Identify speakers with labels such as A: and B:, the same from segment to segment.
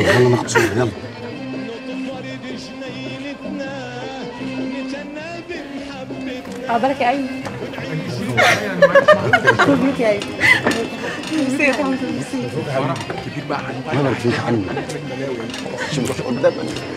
A: يلا ناخد صورة يلا
B: عقبالك يا ايمن مبروك يا ايمن ميرسي يا طنط ميرسي
C: كبير بقى
A: الله يبارك فيك يا عمي شوف قدام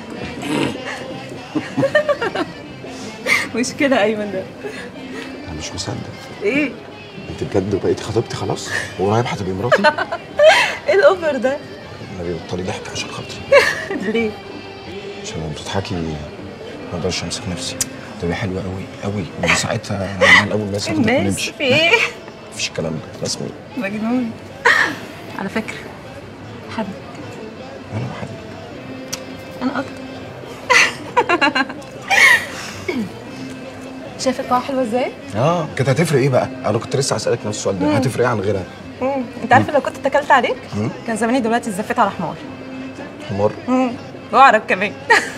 B: مش كده يا ايمن ده
A: انا مش مصدق
B: ايه
A: انت بجد بقيتي خطيبتي خلاص وقريب هتبقي مراتي
B: ايه الاوفر ده
A: النبي بطلي ضحك عشان خاطري
B: ليه
A: عشان لما بتضحكي ما اقدرش امسك نفسي تبقى حلوه قوي قوي من ساعتها انا الاول الناس هتاخدك
B: الناس
A: ونمشي
B: في ايه
A: مفيش الكلام ده رسمي
B: مجنون على فكره حبك
A: انا بحبك
B: انا اكتر شايف القاعه حلوه ازاي
A: اه كانت هتفرق ايه بقى؟ انا كنت لسه هسالك نفس السؤال ده هتفرق ايه عن غيرها؟
B: مم. انت عارف لو كنت اتكلت عليك
A: مم.
B: كان زماني دلوقتي اتزفيت على حمار
A: حمار
B: مم. واعرف كمان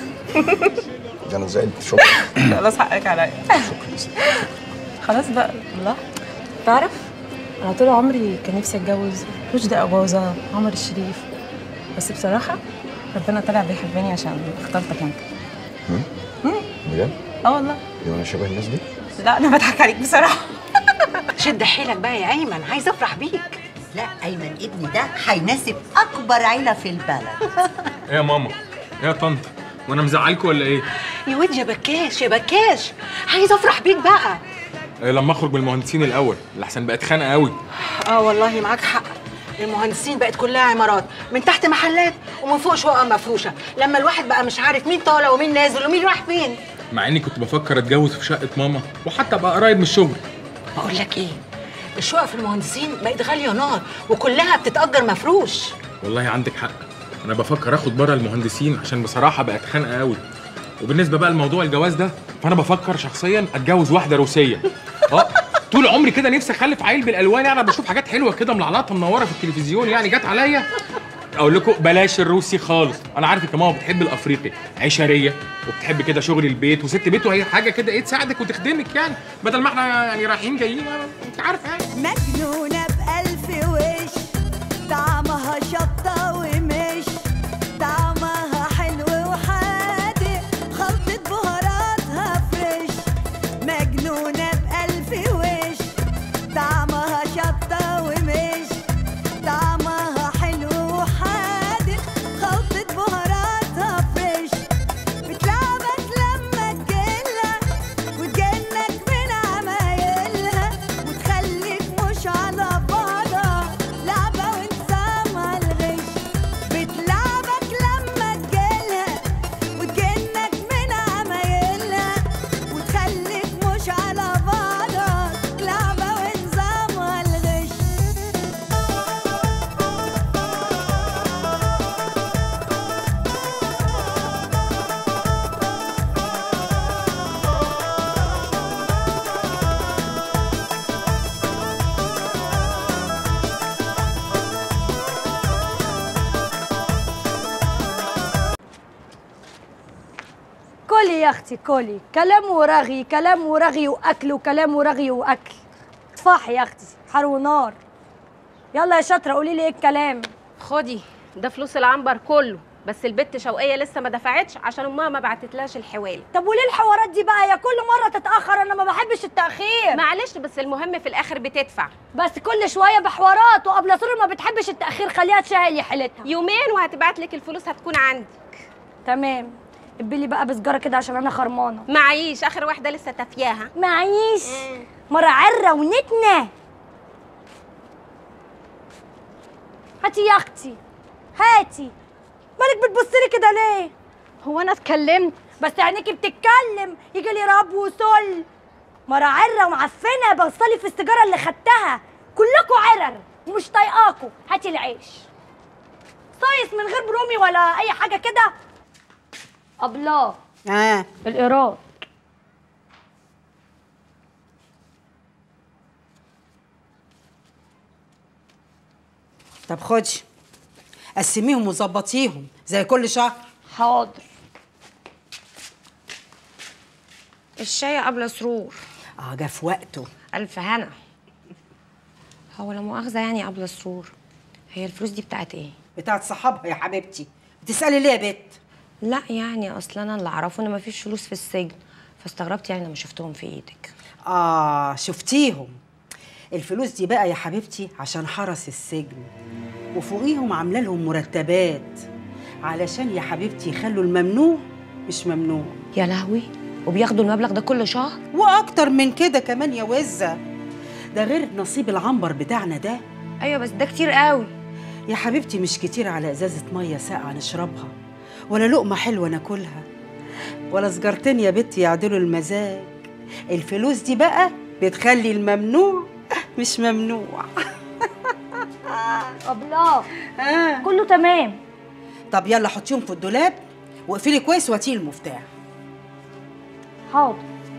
A: ده انا زائد شكرا
B: خلاص حقك عليا
A: شكرا
B: خلاص بقى الله تعرف انا طول عمري كان نفسي اتجوز رشدي اباظه عمر الشريف بس بصراحه ربنا طلع بيحبني عشان اخترتك انت
A: بجد؟
B: اه والله
A: يبقى انا شبه الناس دي؟
B: لا انا بضحك عليك بصراحه
D: شد حيلك بقى يا ايمن عايز افرح بيك
E: لا ايمن ابني ده هيناسب اكبر عيله في البلد
C: ايه يا ماما ايه يا طنط وانا مزعلكوا ولا ايه
D: يا واد يا بكاش يا بكاش عايز افرح بيك بقى
C: إيه لما اخرج من المهندسين الاول الاحسن بقت خانقه قوي
D: اه والله معاك حق المهندسين بقت كلها عمارات من تحت محلات ومن فوق شقق مفروشه لما الواحد بقى مش عارف مين طالع ومين نازل ومين رايح فين
C: مع اني كنت بفكر اتجوز في شقه ماما وحتى ابقى قريب من الشغل
D: بقول لك ايه الشقق في المهندسين بقت غاليه نار وكلها بتتاجر مفروش
C: والله عندك حق انا بفكر اخد بره المهندسين عشان بصراحه بقت خانقه قوي وبالنسبه بقى لموضوع الجواز ده فانا بفكر شخصيا اتجوز واحده روسيه اه طول عمري كده نفسي اخلف عيل بالالوان يعني انا بشوف حاجات حلوه كده ملعلطه منوره في التلفزيون يعني جت عليا اقول لكم بلاش الروسي خالص انا عارف يا ماما بتحب الافريقي عشريه وبتحب كده شغل البيت وست بيت وهي حاجه كده ايه تساعدك وتخدمك يعني بدل ما احنا يعني رايحين جايين انت عارف يعني
F: مجنونة بألف وش طعمها شطة ومش طعمها حلو وحادق خلطة بهاراتها فريش مجنونة بألف وش طعمها شطة ومش طعمها حلو وحادق خلطة بهاراتها فريش بتلعبك لما تجيلها وتجنك من عمايلها وتخليك مش على بعضها لعبة ونظامها الغش بتلعبك لما تجيلها وتجنك من عمايلها وتخليك مش على بعضها لعبة ونظامها الغش
G: كلي يا اختي كلي كلام ورغي كلام ورغي واكل وكلام ورغي واكل صفاح يا اختي حر ونار يلا يا شاطره قولي لي ايه الكلام
H: خدي ده فلوس العنبر كله بس البت شوقية لسه ما دفعتش عشان امها ما بعتتلاش الحوالي
G: طب وليه الحوارات دي بقى يا كل مره تتاخر انا ما بحبش التاخير
H: معلش بس المهم في الاخر بتدفع
G: بس كل شويه بحوارات وقبل سر ما بتحبش التاخير خليها تشهي حيلتها
H: يومين وهتبعت لك الفلوس هتكون عندي
G: تمام ابلي بقى بسجاره كده عشان انا خرمانه
H: معيش اخر واحده لسه تافياها
G: معيش مره عره ونتنه هاتي يا اختي هاتي مالك بتبصلي كده ليه
H: هو انا اتكلمت
G: بس عينيكي بتتكلم يجي لي رب وسل مرة عرة ومعفنة بوصلي في السيجارة اللي خدتها كلكوا عرر ومش طايقاكوا هاتي العيش صايص من غير برومي ولا أي حاجة كده أبلاه
D: اه
G: الإيراد
D: طب خدي قسميهم وظبطيهم زي كل شهر
G: حاضر
H: الشاي قبل سرور
D: اه جه في وقته
H: الف هنا هو لا مؤاخذه يعني قبل سرور هي الفلوس دي بتاعت ايه
D: بتاعت صحابها يا حبيبتي بتسالي ليه يا بت
I: لا يعني اصل انا اللي اعرفه ان مفيش فلوس في السجن فاستغربت يعني لما شفتهم في ايدك
D: اه شفتيهم الفلوس دي بقى يا حبيبتي عشان حرس السجن وفوقيهم عامله لهم مرتبات علشان يا حبيبتي يخلوا الممنوع مش ممنوع
I: يا لهوي وبياخدوا المبلغ ده كل شهر
D: واكتر من كده كمان يا وزه ده غير نصيب العنبر بتاعنا ده
I: ايوه بس ده كتير قوي
D: يا حبيبتي مش كتير على ازازه ميه ساقعه نشربها ولا لقمه حلوه ناكلها ولا سجارتين يا بنتي يعدلوا المزاج الفلوس دي بقى بتخلي الممنوع مش ممنوع
G: الله
D: آه.
G: كله تمام
D: طب يلا حطيهم في الدولاب واقفلي كويس وهاتي المفتاح
G: حاضر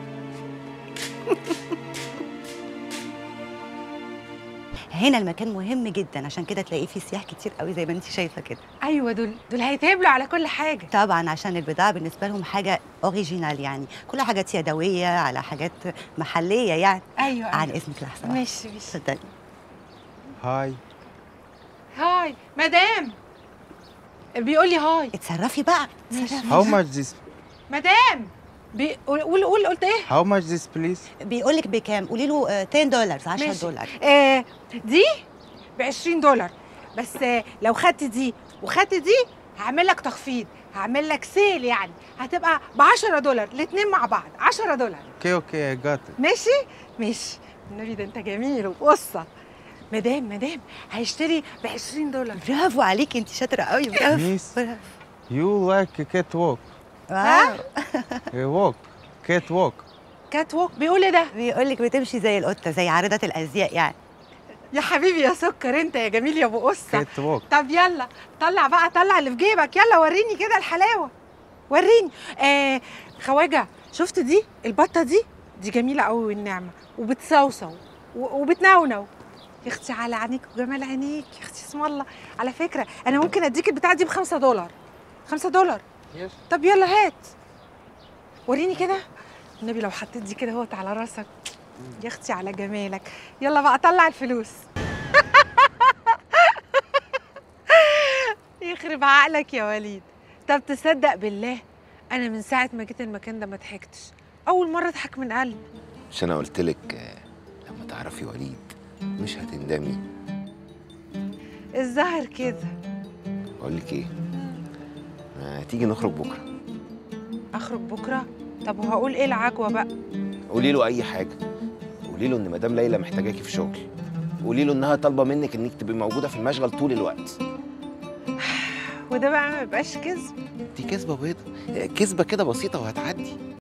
E: هنا المكان مهم جدا عشان كده تلاقيه فيه سياح كتير قوي زي ما انت شايفه كده
J: ايوه دول دول هيتقبلوا على كل حاجه
E: طبعا عشان البضاعه بالنسبه لهم حاجه اوريجينال يعني كل حاجات يدويه على حاجات محليه يعني
J: ايوه
E: عن
J: أيوة.
E: اسمك لحظه
J: ماشي ماشي
E: اتفضلي
A: هاي
J: هاي مدام بيقول لي هاي
E: اتصرفي بقى
A: How much this
J: مدام بي- قول قول قول قلت ايه
A: How much this please
E: بيقول لك بكام قولي له آه، 10 دولار 10
J: ماشي.
E: دولار
J: آه دي ب 20 دولار بس آه لو خدت دي وخدت دي هعمل لك تخفيض هعمل لك سيل يعني هتبقى ب 10 دولار الاثنين مع بعض 10 دولار
A: Okay okay I got it
J: ماشي ماشي النبي ده انت جميل وقصه مدام مدام هيشتري ب 20 دولار
E: برافو عليكي انت شاطره قوي برافو
A: Miss
E: برافو.
A: you like a cat walk
E: واو
A: a walk cat walk
J: كات ووك بيقول ايه ده
E: بيقول لك بتمشي زي القطه زي عارضه الازياء يعني
J: يا حبيبي يا سكر انت يا جميل يا ابو قصه
A: cat walk
J: طب يلا طلع بقى طلع اللي في جيبك يلا وريني كده الحلاوه وريني آه خواجه شفت دي البطه دي دي جميله قوي والنعمه وبتصوصو و- وبتنونو يا اختي على عينيك وجمال عينيك يا اختي اسم الله على فكره انا ممكن اديك البتاعه دي بخمسة دولار خمسة دولار طب يلا هات وريني كده النبي لو حطيت دي كده اهوت على راسك يا اختي على جمالك يلا بقى طلع الفلوس يخرب عقلك يا وليد طب تصدق بالله انا من ساعه ما جيت المكان ده ما ضحكتش اول مره اضحك من قلب
K: مش انا قلت لك لما تعرفي وليد مش هتندمي
J: الظاهر كده
K: اقول لك ايه ما تيجي نخرج بكره
J: اخرج بكره طب وهقول ايه العجوه بقى
K: قولي له اي حاجه قولي له ان مدام ليلى محتاجاكي في شغل قولي له انها طالبه منك انك تبقي موجوده في المشغل طول الوقت
J: وده بقى ما يبقاش كذب
K: دي كذبه بيضه كذبه كده بسيطه وهتعدي